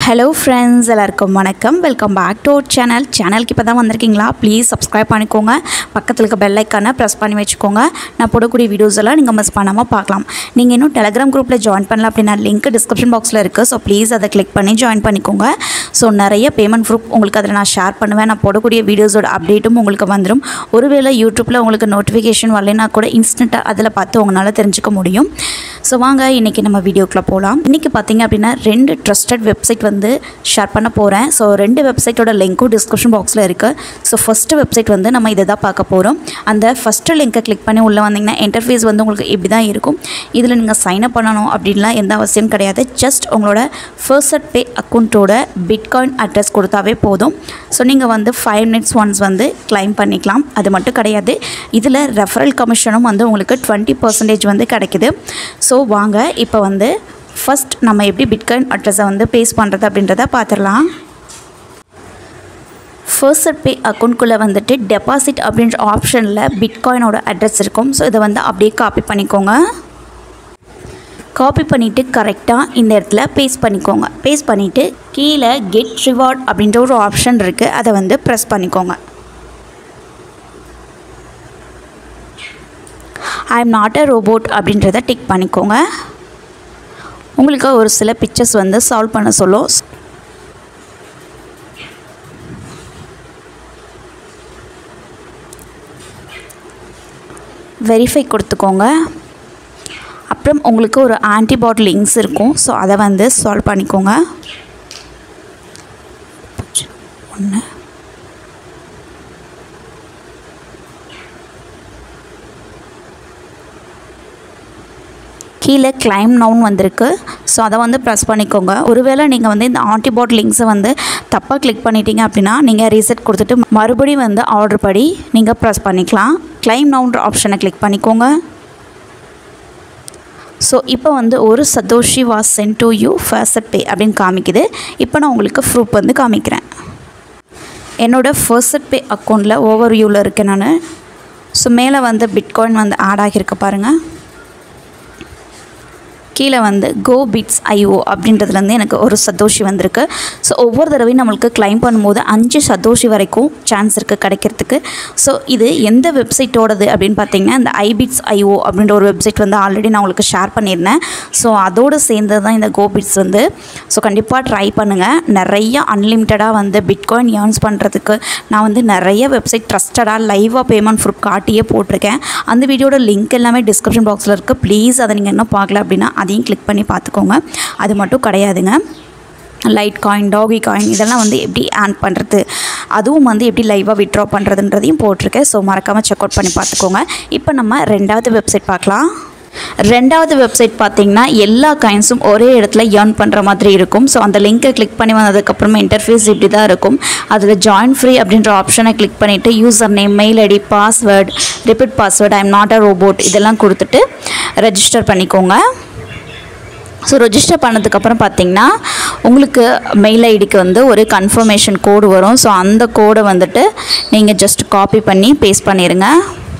hello friends எல்லாருக்கும் வணக்கம் welcome back to our channel சேனலுக்கு இப்போ தான் வந்திருக்கீங்களா ப்ளீஸ் சப்ஸ்கிரைப் பண்ணிக்கோங்க பக்கத்தில் இருக்க பெல் ஐக்கானை ப்ரெஸ் பண்ணி வச்சுக்கோங்க நான் போடக்கூடிய வீடியோஸ் எல்லாம் நீங்கள் மிஸ் பண்ணாமல் பார்க்கலாம் நீங்கள் இன்னும் டெலகிராம் குரூப்பில் ஜாயின் பண்ணல அப்படின்னா லிங்க் டிஸ்கிரிப்ஷன் பாக்ஸில் இருக்குது ஸோ ப்ளீஸ் அதை கிளிக் பண்ணி ஜாயின் பண்ணிக்கோங்க ஸோ நிறைய பேமெண்ட் ப்ரூஃப் உங்களுக்கு அதில் நான் ஷேர் பண்ணுவேன் நான் போடக்கூடிய வீடியோஸோட அப்டேட்டும் உங்களுக்கு வந்துடும் ஒருவேளை யூடியூப்பில் உங்களுக்கு நோட்டிஃபிகேஷன் வரலைன்னா கூட இன்ஸ்டண்ட்டாக அதில் பார்த்து உங்களால் தெரிஞ்சுக்க முடியும் ஸோ வாங்க இன்றைக்கி நம்ம வீடியோக்குள்ளே போகலாம் இன்றைக்கி பார்த்தீங்க அப்படின்னா ரெண்டு ட்ரஸ்டட் வெப்சைட் வந்து ஷேர் பண்ண போகிறேன் ஸோ ரெண்டு வெப்சைட்டோட லிங்க்கும் டிஸ்கிரிப்ஷன் பாக்ஸில் இருக்குது ஸோ ஃபஸ்ட்டு வெப்சைட் வந்து நம்ம இதை தான் பார்க்க போகிறோம் அந்த ஃபஸ்ட்டு லிங்க்கை கிளிக் பண்ணி உள்ளே வந்தீங்கன்னா இன்டர்ஃபேஸ் வந்து உங்களுக்கு இப்படி தான் இருக்கும் இதில் நீங்கள் சைன் அப் பண்ணணும் அப்படின்லாம் எந்த அவசியம் கிடையாது ஜஸ்ட் உங்களோட ஃபர்ஸ்ட் பே அக்கௌண்ட்டோட பிட்காயின் அட்ரஸ் கொடுத்தாவே போதும் ஸோ நீங்கள் வந்து ஃபைவ் மினிட்ஸ் ஒன்ஸ் வந்து கிளைம் பண்ணிக்கலாம் அது மட்டும் கிடையாது இதில் ரெஃபரல் கமிஷனும் வந்து உங்களுக்கு டுவெண்ட்டி பர்சன்டேஜ் வந்து கிடைக்குது ஸோ வாங்க இப்போ வந்து ஃபஸ்ட் நம்ம எப்படி பிட்காயின் அட்ரஸை வந்து பேஸ் பண்ணுறது அப்படின்றத பார்த்துடலாம் ஃபர்ஸ்ட் பே அக்கௌண்ட்குள்ளே வந்துட்டு டெபாசிட் அப்படின்ற ஆப்ஷனில் பிட்காயினோட அட்ரஸ் இருக்கும் ஸோ இதை வந்து அப்படியே காப்பி பண்ணிக்கோங்க காப்பி பண்ணிவிட்டு கரெக்டாக இந்த இடத்துல பேஸ்ட் பண்ணிக்கோங்க பேஸ்ட் பண்ணிவிட்டு கீழே கெட் ரிவார்ட் அப்படின்ற ஒரு ஆப்ஷன் இருக்குது அதை வந்து ப்ரெஸ் பண்ணிக்கோங்க I am not a robot அப்படின்றத டிக் பண்ணிக்கோங்க உங்களுக்கு ஒரு சில பிக்சர்ஸ் வந்து சால்வ் பண்ண சொல்லும் வெரிஃபை கொடுத்துக்கோங்க அப்புறம் உங்களுக்கு ஒரு ஆன்டிபாட் லிங்க்ஸ் இருக்கும் ஸோ அதை வந்து சால்வ் பண்ணிக்கோங்க ஒன்று கீழே கிளைம் நவுன் வந்திருக்கு ஸோ அதை வந்து ப்ரெஸ் பண்ணிக்கோங்க ஒருவேளை நீங்கள் வந்து இந்த ஆன்டிபாட் லிங்க்ஸை வந்து தப்பாக கிளிக் பண்ணிட்டீங்க அப்படின்னா நீங்கள் ரீசெட் கொடுத்துட்டு மறுபடியும் வந்து ஆர்டர் படி நீங்கள் ப்ரெஸ் பண்ணிக்கலாம் கிளைம் நவுன்ற ஆப்ஷனை கிளிக் பண்ணிக்கோங்க ஸோ இப்போ வந்து ஒரு satoshi was sent to you first pay அப்படின்னு காமிக்குது இப்போ நான் உங்களுக்கு ப்ரூஃப் வந்து காமிக்கிறேன் என்னோடய ஃபர்ஸ்ட் பே அக்கௌண்ட்டில் ஓவர் வியூவில் இருக்கேன் நான் ஸோ மேலே வந்து பிட்காயின் வந்து ஆட் ஆகியிருக்கு பாருங்கள் கீழே வந்து கோ பிட்ஸ் ஐஓ அப்படின்றதுலேருந்து எனக்கு ஒரு சதோஷி வந்திருக்கு ஸோ ஒவ்வொரு தடவையும் நம்மளுக்கு கிளைம் பண்ணும்போது அஞ்சு சதோஷி வரைக்கும் சான்ஸ் இருக்குது கிடைக்கிறதுக்கு ஸோ இது எந்த வெப்சைட்டோடது அப்படின்னு பார்த்தீங்கன்னா இந்த ஐபிட்ஸ் ஐஓ அப்படின்ற ஒரு வெப்சைட் வந்து ஆல்ரெடி நான் உங்களுக்கு ஷேர் பண்ணியிருந்தேன் ஸோ அதோடு சேர்ந்தது தான் இந்த கோ பிட்ஸ் வந்து ஸோ கண்டிப்பாக ட்ரை பண்ணுங்கள் நிறைய அன்லிமிட்டடாக வந்து பிட்காயின் ஏர்ன்ஸ் பண்ணுறதுக்கு நான் வந்து நிறைய வெப்சைட் ட்ரஸ்டடாக லைவாக பேமெண்ட் ப்ரூஃப் காட்டியே போட்டிருக்கேன் அந்த வீடியோட லிங்க் எல்லாமே டிஸ்கிரிப்ஷன் பாக்ஸில் இருக்குது ப்ளீஸ் அதை நீங்கள் இன்னும் பார்க்கல அப்படின்னா அதையும் கிளிக் பண்ணி பார்த்துக்கோங்க அது மட்டும் கிடையாதுங்க லைட் காயின் டாகி காயின் இதெல்லாம் வந்து எப்படி ஆன் பண்ணுறது அதுவும் வந்து எப்படி லைவாக விட்ரா பண்ணுறதுன்றதையும் போட்டிருக்கேன் ஸோ மறக்காமல் செக் அவுட் பண்ணி பார்த்துக்கோங்க இப்போ நம்ம ரெண்டாவது வெப்சைட் பார்க்கலாம் ரெண்டாவது வெப்சைட் பார்த்தீங்கன்னா எல்லா காயின்ஸும் ஒரே இடத்துல ஏர்ன் பண்ணுற மாதிரி இருக்கும் ஸோ அந்த லிங்க்கை கிளிக் பண்ணி வந்ததுக்கப்புறமா இன்டர்ஃபேஸ் இப்படி தான் இருக்கும் அதில் ஜாயின் ஃப்ரீ அப்படின்ற ஆப்ஷனை கிளிக் பண்ணிவிட்டு username mail ID password repeat password I am not a robot இதெல்லாம் கொடுத்துட்டு ரெஜிஸ்டர் பண்ணிக்கோங்க ஸோ ரெஜிஸ்டர் பண்ணதுக்கப்புறம் பார்த்தீங்கன்னா உங்களுக்கு மெயில் ஐடிக்கு வந்து ஒரு கன்ஃபர்மேஷன் கோடு வரும் ஸோ அந்த கோடை வந்துட்டு நீங்கள் ஜஸ்ட் காப்பி பண்ணி பேஸ்ட் பண்ணிடுங்க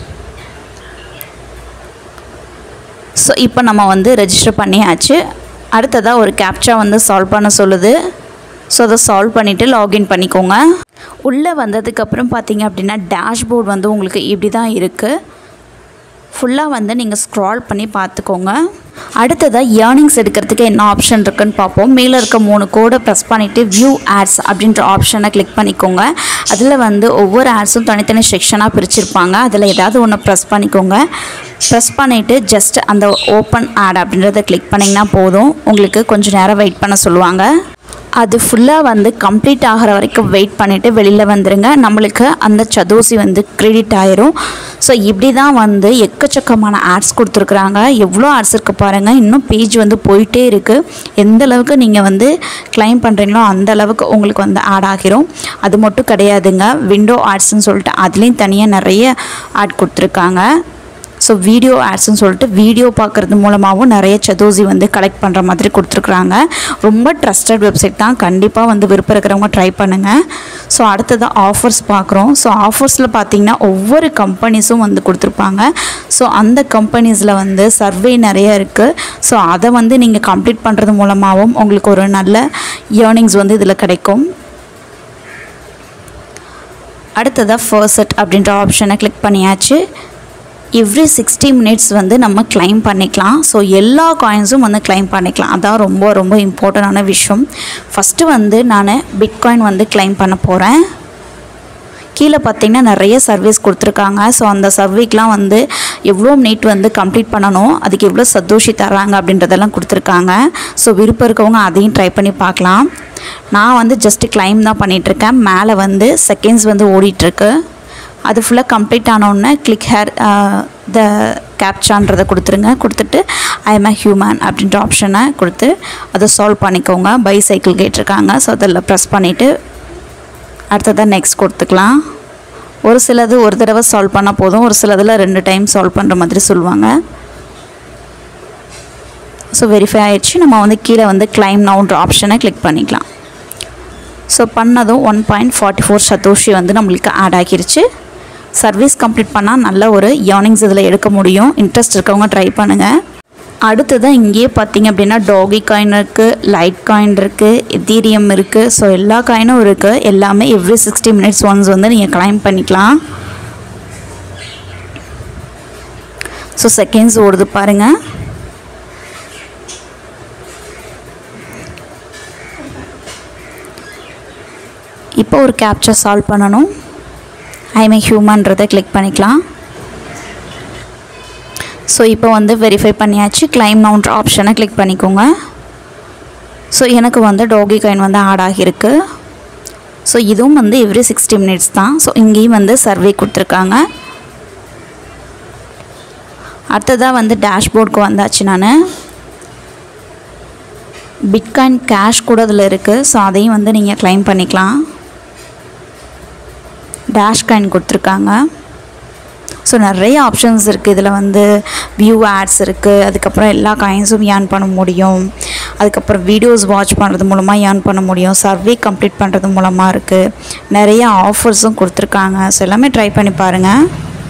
ஸோ இப்போ நம்ம வந்து ரெஜிஸ்டர் பண்ணியாச்சு அடுத்ததாக ஒரு கேப்சா வந்து சால்வ் பண்ண சொல்லுது ஸோ அதை சால்வ் பண்ணிவிட்டு லாகின் பண்ணிக்கோங்க உள்ளே வந்ததுக்கப்புறம் பார்த்தீங்க அப்படின்னா டேஷ்போர்ட் வந்து உங்களுக்கு இப்படி தான் இருக்குது ஃபுல்லாக வந்து நீங்கள் ஸ்க்ரால் பண்ணி பார்த்துக்கோங்க அடுத்ததாக ஏர்னிங்ஸ் எடுக்கிறதுக்கு என்ன ஆப்ஷன் இருக்குன்னு பார்ப்போம் மேலே இருக்க மூணு கோடை ப்ரெஸ் பண்ணிவிட்டு வியூ ஆட்ஸ் அப்படின்ற ஆப்ஷனை கிளிக் பண்ணிக்கோங்க அதில் வந்து ஒவ்வொரு ஆட்ஸும் தனித்தனி செக்ஷனாக பிரிச்சிருப்பாங்க அதில் ஏதாவது ஒன்று ப்ரெஸ் பண்ணிக்கோங்க ப்ரெஸ் பண்ணிவிட்டு ஜஸ்ட் அந்த ஓப்பன் ஆட் அப்படின்றத கிளிக் பண்ணிங்கன்னா போதும் உங்களுக்கு கொஞ்சம் நேரம் வெயிட் பண்ண சொல்லுவாங்க அது ஃபுல்லாக வந்து கம்ப்ளீட் ஆகிற வரைக்கும் வெயிட் பண்ணிவிட்டு வெளியில் வந்துடுங்க நம்மளுக்கு அந்த சதோசி வந்து கிரெடிட் ஆயிரும் ஸோ இப்படி தான் வந்து எக்கச்சக்கமான ஆட்ஸ் கொடுத்துருக்குறாங்க எவ்வளோ ஆட்ஸ் இருக்குது பாருங்கள் இன்னும் பேஜ் வந்து போயிட்டே இருக்குது எந்த அளவுக்கு நீங்கள் வந்து கிளைம் பண்ணுறீங்களோ அந்த அளவுக்கு உங்களுக்கு வந்து ஆட் ஆகிரும் அது மட்டும் கிடையாதுங்க விண்டோ ஆட்ஸ்ன்னு சொல்லிட்டு அதுலேயும் தனியாக நிறைய ஆட் கொடுத்துருக்காங்க ஸோ வீடியோ ஆட்ஸ்னு சொல்லிட்டு வீடியோ பார்க்குறது மூலமாகவும் நிறைய சதோசி வந்து கலெக்ட் பண்ணுற மாதிரி கொடுத்துருக்குறாங்க ரொம்ப ட்ரஸ்டட் வெப்சைட் தான் கண்டிப்பாக வந்து விருப்பம் இருக்கிறவங்க ட்ரை பண்ணுங்கள் ஸோ அடுத்ததாக ஆஃபர்ஸ் பார்க்குறோம் ஸோ ஆஃபர்ஸில் பார்த்தீங்கன்னா ஒவ்வொரு கம்பெனிஸும் வந்து கொடுத்துருப்பாங்க ஸோ அந்த கம்பெனிஸில் வந்து சர்வே நிறைய இருக்குது ஸோ அதை வந்து நீங்கள் கம்ப்ளீட் பண்ணுறது மூலமாகவும் உங்களுக்கு ஒரு நல்ல ஏர்னிங்ஸ் வந்து இதில் கிடைக்கும் அடுத்ததாக ஃபர்ஸ்ட் அப்படின்ற ஆப்ஷனை கிளிக் பண்ணியாச்சு எவ்ரி சிக்ஸ்டி மினிட்ஸ் வந்து நம்ம கிளைம் பண்ணிக்கலாம் ஸோ எல்லா காயின்ஸும் வந்து கிளைம் பண்ணிக்கலாம் அதான் ரொம்ப ரொம்ப இம்பார்ட்டண்டான விஷயம் ஃபஸ்ட்டு வந்து நான் பிட்காயின் வந்து கிளைம் பண்ண போகிறேன் கீழே பார்த்தீங்கன்னா நிறைய சர்வீஸ் கொடுத்துருக்காங்க ஸோ அந்த சர்வேக்கெலாம் வந்து எவ்வளோ மினிட் வந்து கம்ப்ளீட் பண்ணணும் அதுக்கு எவ்வளோ சந்தோஷி தர்றாங்க அப்படின்றதெல்லாம் கொடுத்துருக்காங்க ஸோ விருப்பம் இருக்கவங்க அதையும் ட்ரை பண்ணி பார்க்கலாம் நான் வந்து ஜஸ்ட்டு கிளைம் தான் பண்ணிகிட்ருக்கேன் மேலே வந்து செகண்ட்ஸ் வந்து ஓடிட்டுருக்கு அது ஃபுல்லாக கம்ப்ளீட் ஆனோடனே கிளிக் ஹேர் த கேப்சான்றதை கொடுத்துருங்க கொடுத்துட்டு ஐ எம் அ ஹியூமன் அப்படின்ற ஆப்ஷனை கொடுத்து அதை சால்வ் பண்ணிக்கோங்க பை சைக்கிள் கேட்டிருக்காங்க ஸோ அதில் ப்ரெஸ் பண்ணிவிட்டு அடுத்ததாக நெக்ஸ்ட் கொடுத்துக்கலாம் ஒரு சிலது ஒரு தடவை சால்வ் பண்ணால் போதும் ஒரு சிலதில் ரெண்டு டைம் சால்வ் பண்ணுற மாதிரி சொல்லுவாங்க ஸோ வெரிஃபை ஆயிடுச்சு நம்ம வந்து கீழே வந்து கிளைம் நவுன்ற ஆப்ஷனை கிளிக் பண்ணிக்கலாம் ஸோ பண்ணதும் one point forty four satoshi வந்து நம்மளுக்கு ஆட் ஆகிருச்சு சர்வீஸ் கம்ப்ளீட் பண்ணால் நல்ல ஒரு ஏர்னிங்ஸ் இதில் எடுக்க முடியும் இன்ட்ரெஸ்ட் இருக்கவங்க ட்ரை பண்ணுங்கள் அடுத்ததான் இங்கேயே பார்த்தீங்க அப்படின்னா டாகி காயின் இருக்குது லைட் காயின் இருக்குது எத்தீரியம் இருக்குது ஸோ எல்லா காயினும் இருக்குது எல்லாமே எவ்ரி சிக்ஸ்டி மினிட்ஸ் ஒன்ஸ் வந்து நீங்கள் கிளைம் பண்ணிக்கலாம் ஸோ செகண்ட்ஸ் ஓடுது பாருங்கள் இப்போ ஒரு கேப்சர் சால்வ் பண்ணணும் ஐமே ஹியூமன்றதை கிளிக் பண்ணிக்கலாம் ஸோ இப்போ வந்து வெரிஃபை பண்ணியாச்சு கிளைம் நவுன்ற ஆப்ஷனை கிளிக் பண்ணிக்கோங்க ஸோ எனக்கு வந்து டாகி காயின் வந்து ஆட் ஆகியிருக்கு ஸோ இதுவும் வந்து எவ்ரி சிக்ஸ்டி மினிட்ஸ் தான் ஸோ இங்கேயும் வந்து சர்வே கொடுத்துருக்காங்க அடுத்ததாக வந்து டேஷ்போர்டுக்கு வந்தாச்சு நான் பிட்காயின் கேஷ் கூட அதில் இருக்குது ஸோ அதையும் வந்து நீங்கள் கிளைம் பண்ணிக்கலாம் டேஷ் காயின் கொடுத்துருக்காங்க ஸோ நிறைய ஆப்ஷன்ஸ் இருக்குது இதில் வந்து வியூ ஆட்ஸ் இருக்குது அதுக்கப்புறம் எல்லா காயின்ஸும் ஏர்ன் பண்ண முடியும் அதுக்கப்புறம் வீடியோஸ் வாட்ச் பண்ணுறது மூலமாக ஏர்ன் பண்ண முடியும் சர்வே கம்ப்ளீட் பண்ணுறது மூலமாக இருக்குது நிறைய ஆஃபர்ஸும் கொடுத்துருக்காங்க ஸோ எல்லாமே ட்ரை பண்ணி பாருங்கள்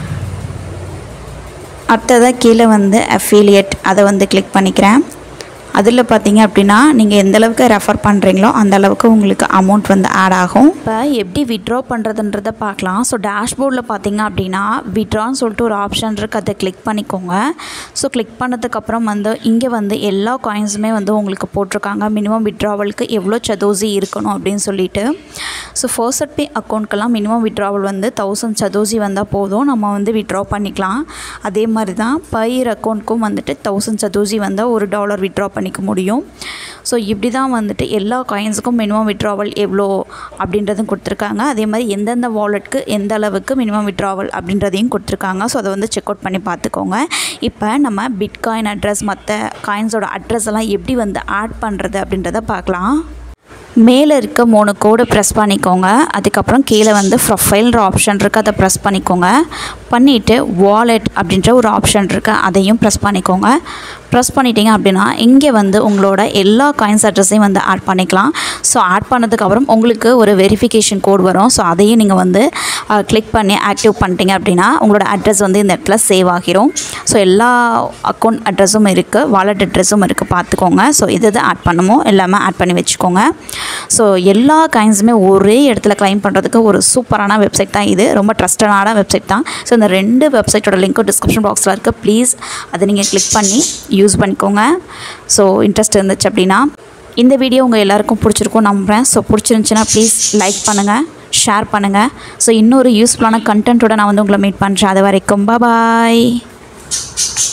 அடுத்ததாக கீழே வந்து அஃபீலியேட் அதை வந்து கிளிக் பண்ணிக்கிறேன் அதில் பார்த்தீங்க அப்படின்னா நீங்கள் எந்த அளவுக்கு ரெஃபர் பண்ணுறீங்களோ அந்த அளவுக்கு உங்களுக்கு அமௌண்ட் வந்து ஆட் ஆகும் இப்போ எப்படி விட்ரா பண்ணுறதுன்றதை பார்க்கலாம் ஸோ டேஷ்போர்டில் பார்த்தீங்க அப்படின்னா விட்ரான்னு சொல்லிட்டு ஒரு ஆப்ஷன் இருக்குது அதை கிளிக் பண்ணிக்கோங்க ஸோ கிளிக் பண்ணதுக்கப்புறம் வந்து இங்கே வந்து எல்லா காயின்ஸுமே வந்து உங்களுக்கு போட்டிருக்காங்க மினிமம் விட்ராவலுக்கு எவ்வளோ சதோசி இருக்கணும் அப்படின்னு சொல்லிட்டு ஸோ ஃபர்ஸ்ட் பே அக்கௌண்ட்க்கெல்லாம் மினிமம் விட்ராவல் வந்து தௌசண்ட் சதோசி வந்தால் போதும் நம்ம வந்து விட்ரா பண்ணிக்கலாம் அதே மாதிரி தான் பயிர் அக்கௌண்ட்க்கும் வந்துட்டு தௌசண்ட் சதோசி வந்தால் ஒரு டாலர் விட்ரா பண்ணிக்க முடியும் ஸோ இப்படி தான் வந்துட்டு எல்லா காயின்ஸுக்கும் மினிமம் விட்ராவல் எவ்வளோ அப்படின்றதும் கொடுத்துருக்காங்க அதே மாதிரி எந்தெந்த வாலெட்க்கு எந்த அளவுக்கு மினிமம் விட்ராவல் அப்படின்றதையும் கொடுத்துருக்காங்க ஸோ அதை வந்து செக் அவுட் பண்ணி பார்த்துக்கோங்க இப்போ நம்ம பிட்காயின் அட்ரஸ் மற்ற காயின்ஸோட அட்ரஸ் எல்லாம் எப்படி வந்து ஆட் பண்ணுறது அப்படின்றத பார்க்கலாம் மேலே இருக்க மூணு கோடை ப்ரெஸ் பண்ணிக்கோங்க அதுக்கப்புறம் கீழே வந்து ப்ரொஃபைல்ன்ற ஆப்ஷன் இருக்குது அதை ப்ரெஸ் பண்ணிக்கோங்க பண்ணிவிட்டு வாலெட் அப்படின்ற ஒரு ஆப்ஷன் இருக்குது அதையும் ப்ரெஸ் பண்ணிக்கோங்க ப்ரெஸ் பண்ணிட்டீங்க அப்படின்னா இங்கே வந்து உங்களோட எல்லா காயின்ஸ் அட்ரஸையும் வந்து ஆட் பண்ணிக்கலாம் ஸோ ஆட் பண்ணதுக்கப்புறம் உங்களுக்கு ஒரு வெரிஃபிகேஷன் கோட் வரும் ஸோ அதையும் நீங்கள் வந்து கிளிக் பண்ணி ஆக்டிவ் பண்ணிட்டீங்க அப்படின்னா உங்களோட அட்ரஸ் வந்து இந்த இடத்துல சேவ் ஆகிரும் ஸோ எல்லா அக்கௌண்ட் அட்ரஸும் இருக்குது வாலெட் அட்ரஸும் இருக்குது பார்த்துக்கோங்க ஸோ இது இது ஆட் பண்ணுமோ எல்லாமே ஆட் பண்ணி வச்சுக்கோங்க ஸோ எல்லா காயின்ஸுமே ஒரே இடத்துல கிளைம் பண்ணுறதுக்கு ஒரு சூப்பரான வெப்சைட் தான் இது ரொம்ப ட்ரஸ்டடான வெப்சைட் தான் ஸோ இந்த ரெண்டு வெப்சைட்டோட லிங்க்கும் டிஸ்கிரிப்ஷன் பாக்ஸில் இருக்குது ப்ளீஸ் அதை நீங்கள் கிளிக் பண்ணி யூஸ் பண்ணிக்கோங்க ஸோ இன்ட்ரெஸ்ட் இருந்துச்சு அப்படின்னா இந்த வீடியோ உங்கள் எல்லாருக்கும் பிடிச்சிருக்கும் நம்புகிறேன் ஸோ பிடிச்சிருந்துச்சின்னா ப்ளீஸ் லைக் பண்ணுங்கள் ஷேர் பண்ணுங்கள் ஸோ இன்னொரு யூஸ்ஃபுல்லான கண்டென்ட்டோட நான் வந்து உங்களை மீட் பண்ணுறேன் அது வரைக்கும் பாய்